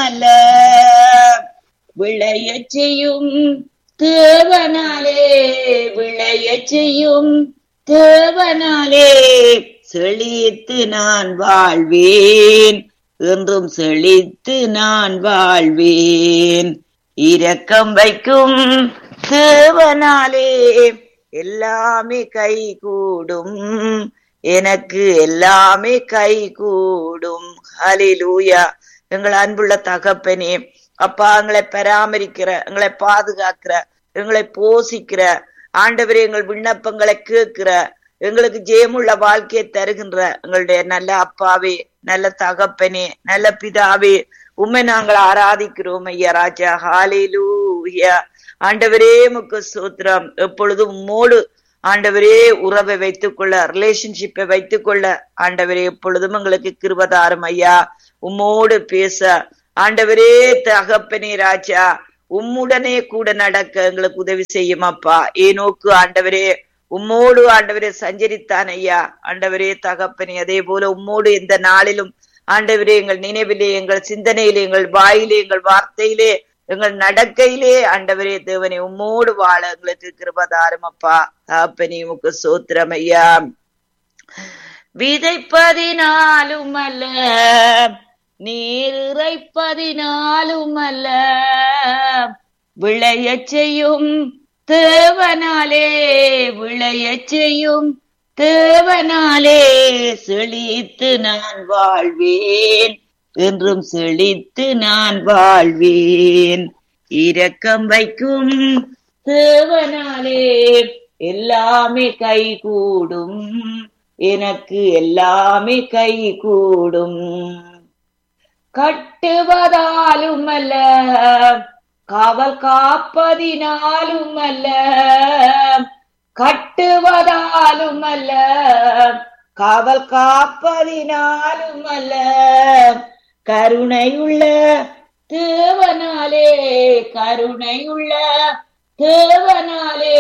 அல்ல விளையச் செய்யும் தேவனாலே விளையச் செய்யும் தேவனாலே செழித்து நான் வாழ்வேன் என்றும் செழித்து நான் வாழ்வேன் இரக்கம் வைக்கும் தேவனாலே எல்லாமே கை கூடும் எனக்கு எல்லாமே கை கூடும் ஹலிலூயா எங்கள் அன்புள்ள தகப்பனே அப்பா எங்களை பராமரிக்கிற எங்களை பாதுகாக்கிற எங்களை போசிக்கிற ஆண்டவரே எங்கள் விண்ணப்பங்களை கேட்கிற எங்களுக்கு ஜெயமுள்ள வாழ்க்கையை தருகின்ற எங்களுடைய நல்ல அப்பாவே நல்ல தகப்பனே நல்ல பிதாவே உண்மை நாங்கள் ஆராதிக்கிறோம் ஐயா ராஜா ஹாலேலூயா ஆண்டவரே முக்கு சூத்திரம் எப்பொழுதும் உம்மோடு ஆண்டவரே உறவை வைத்துக் கொள்ள ரிலேஷன்ஷிப்பை வைத்துக் கொள்ள ஆண்டவரே எப்பொழுதும் எங்களுக்கு கிருபதாரம் ஐயா உம்மோடு பேச ஆண்டவரே தகப்பனே ராஜா உம்முடனே கூட நடக்க எங்களுக்கு உதவி செய்யும் அப்பா ஏனோக்கு ஆண்டவரே உம்மோடு ஆண்டவரே சஞ்சரித்தான் ஐயா ஆண்டவரே தகப்பனே அதே போல உம்மோடு எந்த நாளிலும் ஆண்டவரே எங்கள் நினைவிலே எங்கள் சிந்தனையிலே எங்கள் வாயிலே எங்கள் வார்த்தையிலே எங்கள் நடக்கையிலே ஆண்டவரே தேவனே உம்மோடு வாழ எங்களுக்கு கிருபதாரம் அப்பா தகப்பனே உமக்கு சோத்திரம் ஐயா விதைப்பதினாலும் அல்ல நீர் இறைப்பதினாலும் அல்ல விளையச் செய்யும் தேவனாலே விளையச் செய்யும் தேவனாலே செழித்து நான் வாழ்வேன் என்றும் செழித்து நான் வாழ்வேன் இரக்கம் வைக்கும் தேவனாலே எல்லாமே கை கூடும் எனக்கு எல்லாமே கை கூடும் கட்டுவதாலும் அல்ல காவல் காப்பதினாலும் அல்ல கட்டுவதாலும் அல்ல காவல் காப்பதினாலும் அல்ல கருணையுள்ள தேவனாலே கருணையுள்ள தேவனாலே